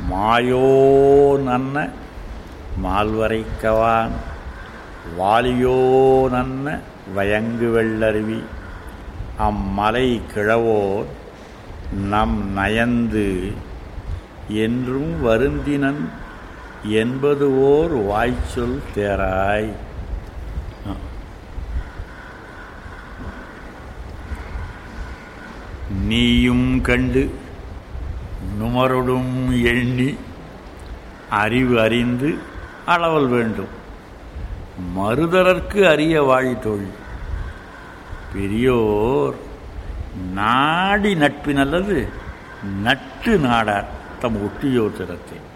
Mayo நன்ன மால்வரைக்கவான் வாலியோ நன்ன வயங்கு வெள்ளருவி அம்மலை கிழவோர் நம் நயந்து என்றும் வருந்தினன் என்பது ஓர் வாய்ச்சொல் தேராய் நீயும் கண்டு நுமரொடும் எண்ணி அறிவு அறிந்து அளவல் வேண்டும் மறுதரற்கு அறிய வாழித்தொழில் பெரியோர் நாடி நட்பின் அல்லது நட்டு நாடார் தம் ஒட்டியோர் திறத்தை